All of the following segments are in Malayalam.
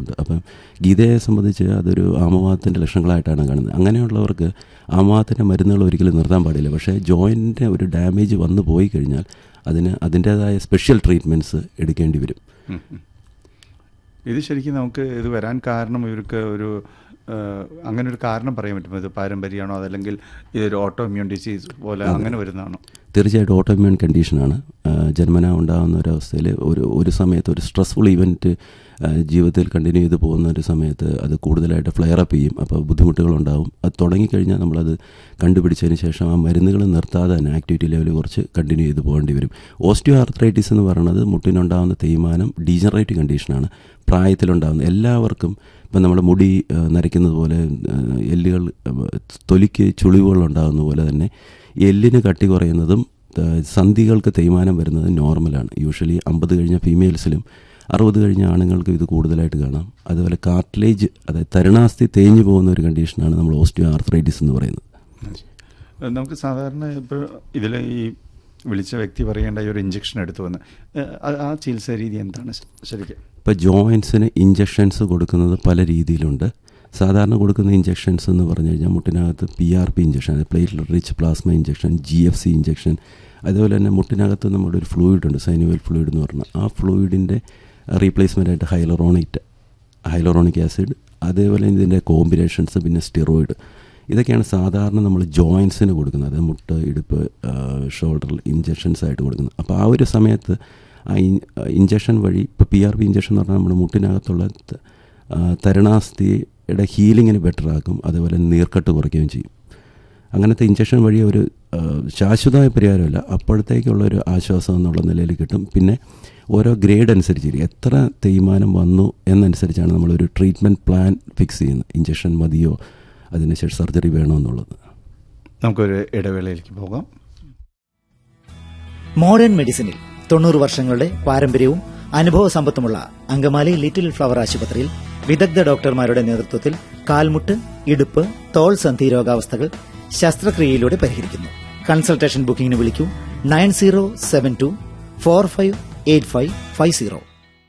കാണുന്നുണ്ട് അപ്പം ഗീതയെ സംബന്ധിച്ച് അതൊരു ആമവാദത്തിൻ്റെ ലക്ഷണങ്ങളായിട്ടാണ് കാണുന്നത് അങ്ങനെയുള്ളവർക്ക് ആമവാദത്തിൻ്റെ മരുന്നുകൾ ഒരിക്കലും നിർത്താൻ പാടില്ല പക്ഷേ ജോയിൻറ്റിൻ്റെ ഒരു ഡാമേജ് വന്നു പോയി കഴിഞ്ഞാൽ അതിന് അതിൻ്റേതായ സ്പെഷ്യൽ ട്രീറ്റ്മെൻറ്റ്സ് എടുക്കേണ്ടി വരും ഉം, ഉം. ഇത് ശരിക്കും നമുക്ക് ഇത് വരാൻ കാരണം ഇവർക്ക് ഒരു ഏഹ്, അങ്ങനെ ഒരു കാരണം പറയാൻ പറ്റുമോ ഇത് പാരമ്പര്യമാണോ അതല്ലെങ്കിൽ ഇതൊരു ഓട്ടോ ഇമ്മ്യൂൺ ഡിസീസ് പോലെ അങ്ങനെ വരുന്നതാണോ തീർച്ചയായിട്ടും ഓട്ടോമ്യൂൺ കണ്ടീഷനാണ് ജന്മന ഉണ്ടാകുന്ന ഒരവസ്ഥയിൽ ഒരു ഒരു സമയത്ത് ഒരു സ്ട്രെസ്ഫുൾ ഇവൻറ്റ് ജീവിതത്തിൽ കണ്ടിന്യൂ ചെയ്ത് പോകുന്ന ഒരു സമയത്ത് അത് കൂടുതലായിട്ട് ഫ്ലെയർ അപ്പ് ചെയ്യും അപ്പോൾ ബുദ്ധിമുട്ടുകളുണ്ടാവും അത് തുടങ്ങിക്കഴിഞ്ഞാൽ നമ്മളത് കണ്ടുപിടിച്ചതിന് ശേഷം ആ മരുന്നുകൾ നിർത്താതെ തന്നെ ആക്ടിവിറ്റി ലെവൽ കുറച്ച് കണ്ടിന്യൂ ചെയ്ത് പോകേണ്ടി വരും ഓസ്റ്റിയോ ആർത്രൈറ്റിസ് എന്ന് പറയുന്നത് മുട്ടിനുണ്ടാകുന്ന തേയ്മാനം ഡീജനറേറ്റ് കണ്ടീഷനാണ് പ്രായത്തിലുണ്ടാകുന്ന എല്ലാവർക്കും ഇപ്പം നമ്മുടെ മുടി ആ, നരയ്ക്കുന്നത് പോലെ ആ, എല്ലുകൾ ആ, തൊലിക്ക് ചുളിവുകൾ ഉണ്ടാകുന്ന പോലെ തന്നെ എല്ലിന് കട്ടി കുറയുന്നതും ആ, സന്ധികൾക്ക് തേയ്മാനം വരുന്നത് നോർമലാണ് യൂഷ്വലി അമ്പത് കഴിഞ്ഞ ഫീമെയിൽസിലും അറുപത് കഴിഞ്ഞ ആണുങ്ങൾക്ക് ഇത് കൂടുതലായിട്ട് കാണാം അതുപോലെ കാർട്ടിലേജ് അതായത് തരുണാസ്ഥി തേഞ്ഞു പോകുന്ന ഒരു കണ്ടീഷനാണ് നമ്മൾ ഓസ്റ്റിയോ ആർത്രൈറ്റിസ് എന്ന് പറയുന്നത് ഏഹ്, നമുക്ക് സാധാരണ ഇപ്പോൾ ഇതിൽ ഈ വിളിച്ച വ്യക്തി പറയേണ്ട ഈ ഒരു ഇഞ്ചക്ഷൻ എടുത്തു വന്ന് ഏഹ്, ആ- ആ ചികിത്സാ രീതി എന്താണ് ശ- ശരിക്കും ഇപ്പോൾ ജോയിൻസിന് ഇഞ്ചക്ഷൻസ് കൊടുക്കുന്നത് പല രീതിയിലുണ്ട് സാധാരണ കൊടുക്കുന്ന ഇഞ്ചക്ഷൻസ് എന്ന് പറഞ്ഞു കഴിഞ്ഞാൽ മുട്ടിനകത്ത് പി ആർ പി ഇഞ്ചക്ഷൻ അതായത് platelet rich plasma injection G F C injection അതുപോലെ തന്നെ മുട്ടിനകത്ത് നമ്മുടെ ഒരു ഫ്ലൂയിഡ് ഉണ്ട് സൈനുവൽ ഫ്ലൂയിഡ് എന്ന് പറഞ്ഞാൽ ആ ഫ്ലൂയിഡിൻ്റെ റീപ്ലേസ്മെൻ്റ് ആയിട്ട് ഹൈലറോണിക് ഹൈലറോണിക് ആസിഡ് അതേപോലെ ഇതിൻ്റെ കോമ്പിനേഷൻസ് പിന്നെ സ്റ്റിറോയിഡ് ഇതൊക്കെയാണ് സാധാരണ നമ്മൾ ജോയിൻസിന് കൊടുക്കുന്നത് അതായത് മുട്ട് ഇടുപ്പ് ഷോൾഡറിൽ ഇഞ്ചക്ഷൻസ് ആയിട്ട് കൊടുക്കുന്നത് അപ്പോൾ ആ ഒരു സമയത്ത് ആ ഇഞ്ചക്ഷൻ വഴി ഇപ്പോൾ പി ആർ പി ഇഞ്ചക്ഷൻ എന്ന് പറഞ്ഞാൽ നമ്മുടെ മുട്ടിനകത്തുള്ള ത- ആ, തരുണാസ്ഥിയുടെ ഹീലിങ്ങിന് ബെറ്റർ ആക്കും അതേപോലെ നീർക്കെട്ട് കുറയ്ക്കുകയും ചെയ്യും അങ്ങനത്തെ ഇഞ്ചക്ഷൻ വഴി ഒരു ആ, ശാശ്വതമായ പരിഹാരമല്ല അപ്പോഴത്തേക്കുള്ള ഒരു ആശ്വാസം എന്നുള്ള നിലയിൽ കിട്ടും പിന്നെ ഓരോ ഗ്രേഡ് അനുസരിച്ചിരിക്കും എത്ര തേയ്മാനം വന്നു എന്നനുസരിച്ചാണ് നമ്മളൊരു ട്രീറ്റ്മെൻറ്റ് പ്ലാൻ ഫിക്സ് ചെയ്യുന്നത് ഇഞ്ചക്ഷൻ മതിയോ അതിനുശേഷം സർജറി വേണോ എന്നുള്ളത് നമുക്കൊരു ഇടവേളയിലേക്ക് പോകാം മോഡേൺ മെഡിസിനിൽ തൊണ്ണൂറ് വർഷങ്ങളുടെ പാരമ്പര്യവും അനുഭവ സമ്പത്തുമുള്ള അങ്കമാലി ലിറ്റിൽ ഫ്ലവർ ആശുപത്രിയിൽ വിദഗ്ധ ഡോക്ടർമാരുടെ നേതൃത്വത്തിൽ കാൽമുട്ട് ഇടുപ്പ് തോൾ സന്ധി രോഗാവസ്ഥകൾ ശസ്ത്രക്രിയയിലൂടെ പരിഹരിക്കുന്നു കൺസൾട്ടേഷൻ ബുക്കിംഗിന് വിളിക്കൂ nine zero seven two four five eight five five zero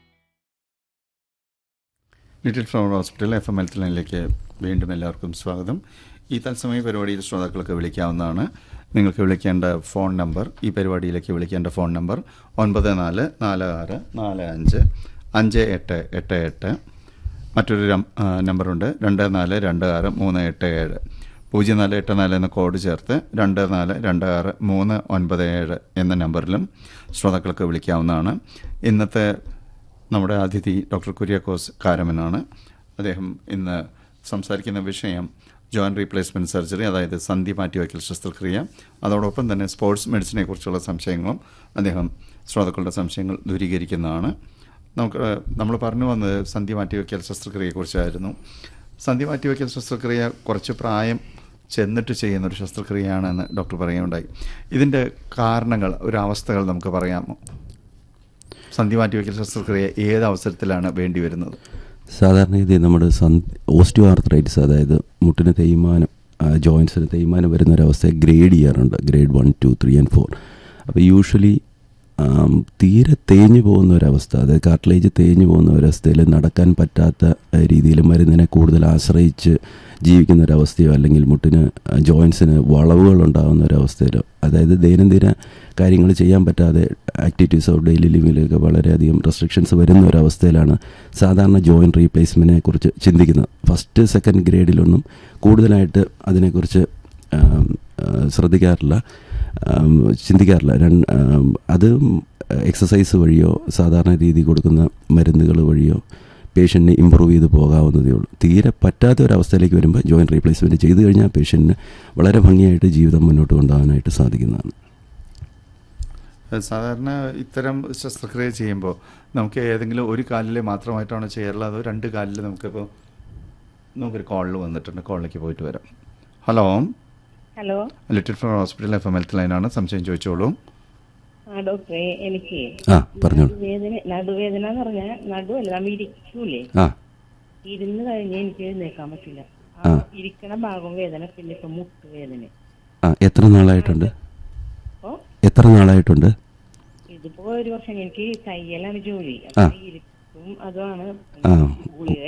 little flower hospital FM എം ഹെൽത്ത് ലൈനിലേക്ക് വീണ്ടും എല്ലാവർക്കും സ്വാഗതം ഈ തത്സമയ പരിപാടിയിൽ ശ്രോതാക്കൾക്ക് വിളിക്കാവുന്നതാണ് നിങ്ങൾക്ക് വിളിക്കേണ്ട ഫോൺ നമ്പർ ഈ പരിപാടിയിലേക്ക് വിളിക്കേണ്ട ഫോൺ നമ്പർ ഒൻപത് നാല് നാല് ആറ് നാല് അഞ്ച് അഞ്ച് എട്ട് എട്ട് എട്ട് മറ്റൊരു രം- ആ, നമ്പറുണ്ട് രണ്ട് നാല് രണ്ട് ആറ് മൂന്ന് എട്ട് ഏഴ് പൂജ്യം നാല് എട്ട് നാല് എന്ന കോഡ് ചേർത്ത് രണ്ട് നാല് രണ്ട് ആറ് മൂന്ന് ഒൻപത് ഏഴ് എന്ന നമ്പറിലും ശ്രോതാക്കൾക്ക് വിളിക്കാവുന്നതാണ് ഇന്നത്തെ നമ്മുടെ അതിഥി ഡോക്ടർ കുര്യാക്കോസ് കാരമനാണ് അദ്ദേഹം ഇന്ന് സംസാരിക്കുന്ന വിഷയം ജോയിൻറ്റ് റീപ്ലേസ്മെൻറ്റ് സർജറി അതായത് സന്ധി മാറ്റിവയ്ക്കൽ ശസ്ത്രക്രിയ അതോടൊപ്പം തന്നെ സ്പോർട്സ് മെഡിസിനെ കുറിച്ചുള്ള സംശയങ്ങളും അദ്ദേഹം ശ്രോതാക്കളുടെ സംശയങ്ങൾ ദൂരീകരിക്കുന്നതാണ് നമുക്ക് നമ്മൾ പറഞ്ഞു വന്നത് സന്ധി മാറ്റിവയ്ക്കൽ ശസ്ത്രക്രിയയെക്കുറിച്ചായിരുന്നു സന്ധി മാറ്റിവയ്ക്കൽ ശസ്ത്രക്രിയ കുറച്ച് പ്രായം ചെന്നിട്ട് ചെയ്യുന്ന ഒരു ശസ്ത്രക്രിയയാണെന്ന് ഡോക്ടർ പറയുകയുണ്ടായി ഇതിൻ്റെ കാരണങ്ങൾ ഒരു അവസ്ഥകൾ നമുക്ക് പറയാമോ സന്ധി മാറ്റിവയ്ക്കൽ ശസ്ത്രക്രിയ ഏത് അവസരത്തിലാണ് വേണ്ടി വരുന്നത് സാധാരണ ഇത് നമ്മുടെ സൻ ഓസ്റ്റിയോ ആർത്രൈറ്റിസ് അതായത് മുട്ടിന് തേയ്മാനം ജോയിൻസിന് തേയ്മാനം വരുന്ന ഒരവസ്ഥയെ ഗ്രേഡ് ചെയ്യാറുണ്ട് grade one two three and four അപ്പോൾ യൂഷ്വലി തീരെ തേഞ്ഞു പോകുന്ന ഒരവസ്ഥ അതായത് കാർട്ടിലേജ് തേഞ്ഞു പോകുന്ന ഒരവസ്ഥയിൽ നടക്കാൻ പറ്റാത്ത ആ, രീതിയിൽ മരുന്നിനെ കൂടുതൽ ആശ്രയിച്ച് ജീവിക്കുന്ന ഒരവസ്ഥയോ അല്ലെങ്കിൽ മുട്ടിന് ജോയിൻസിന് വളവുകൾ ഉണ്ടാകുന്ന ഒരവസ്ഥയിലോ അതായത് ദൈനംദിന കാര്യങ്ങൾ ചെയ്യാൻ പറ്റാതെ ആക്ടിവിറ്റീസ് ഓഫ് ഡെയിലി ലിവിങ്ങിലൊക്കെ വളരെയധികം റെസ്ട്രിക്ഷൻസ് വരുന്ന ഒരവസ്ഥയിലാണ് സാധാരണ ജോയിൻറ്റ് റീപ്ലേസ്മെൻറ്റിനെ കുറിച്ച് ചിന്തിക്കുന്നത് ഫസ്റ്റ് സെക്കൻഡ് ഗ്രേഡിലൊന്നും കൂടുതലായിട്ട് അതിനെക്കുറിച്ച് ആം, ആ, ശ്രദ്ധിക്കാറില്ല ആം, ചിന്തിക്കാറില്ല രണ്ട് ആം, അത് എക്സസൈസ് വഴിയോ സാധാരണ രീതി കൊടുക്കുന്ന മരുന്നുകൾ വഴിയോ പേഷ്യൻറ്റിന് ഇമ്പ്രൂവ് ചെയ്ത് പോകാവുന്നതേ ഉള്ളൂ തീരെ പറ്റാത്ത ഒരവസ്ഥയിലേക്ക് വരുമ്പോൾ ജോയിൻറ്റ് റീപ്ലേസ്മെൻറ്റ് ചെയ്തു കഴിഞ്ഞാൽ പേഷ്യൻറ്റിന് വളരെ ഭംഗിയായിട്ട് ജീവിതം മുന്നോട്ട് കൊണ്ടുപോകാനായിട്ട് സാധിക്കുന്നതാണ് ഏഹ് സാധാരണ ഇത്തരം ശസ്ത്രക്രിയ ചെയ്യുമ്പോൾ നമുക്ക് ഏതെങ്കിലും ഒരു കാലിൽ മാത്രമായിട്ടാണ് ചെയ്യാറുള്ളത് അതോ രണ്ട് കാലിൽ നമുക്കിപ്പോൾ നമുക്കൊരു കോളിൽ വന്നിട്ടുണ്ട് കോളിലേക്ക് പോയിട്ട് വരാം hello hello little flower hospital FM എം ഹെൽത്ത് ലൈനാണ് സംശയം ചോദിച്ചോളൂ ആ ഡോക്ടറെ എനിക്ക് ആ പറഞ്ഞോളൂ വേദന നടുവേദന എന്ന് പറഞ്ഞാൽ നടുവല്ല നമ്മൾ ഇരിക്കൂലേ ആ ഇരുന്ന് കഴിഞ്ഞ് എനിക്ക് എഴുന്നേക്കാൻ പറ്റില്ല ആ. ഇരിക്കണ ഭാഗം വേദന പിന്നെ ഇപ്പൊ മുട്ട് വേദന ആ എത്ര നാളായിട്ടുണ്ട് ഓ എത്ര നാളായിട്ടുണ്ട് ഇതിപ്പോ ഒരു വർഷം എനിക്ക് തയ്യലാണ് ജോലി ആ. അപ്പൊ ഇരിക്കും അതുമാണ് ആ ഗുളിക